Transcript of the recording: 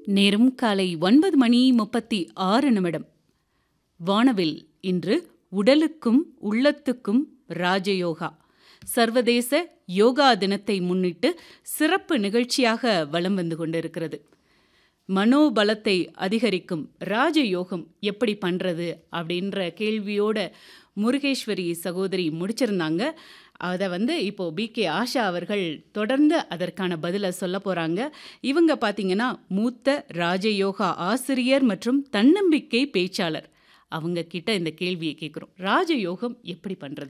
நேரம் காலை ஒன்பது மணி முப்பத்தி ஆறு நிமிடம் வானவில் இன்று உடலுக்கும் உள்ளத்துக்கும் ராஜயோகா சர்வதேச யோகா தினத்தை முன்னிட்டு சிறப்பு நிகழ்ச்சியாக வலம் வந்து கொண்டிருக்கிறது மனோபலத்தை அதிகரிக்கும் ராஜயோகம் எப்படி பண்ணுறது அப்படின்ற கேள்வியோட முருகேஸ்வரி சகோதரி முடிச்சிருந்தாங்க அதை வந்து இப்போ பிகே ஆஷா அவர்கள் தொடர்ந்து அதற்கான பதிலை சொல்ல போகிறாங்க இவங்க பார்த்தீங்கன்னா மூத்த ராஜயோகா ஆசிரியர் மற்றும் தன்னம்பிக்கை பேச்சாளர் அவங்க கிட்ட இந்த கேள்வியை கேட்குறோம் ராஜயோகம் எப்படி பண்ணுறது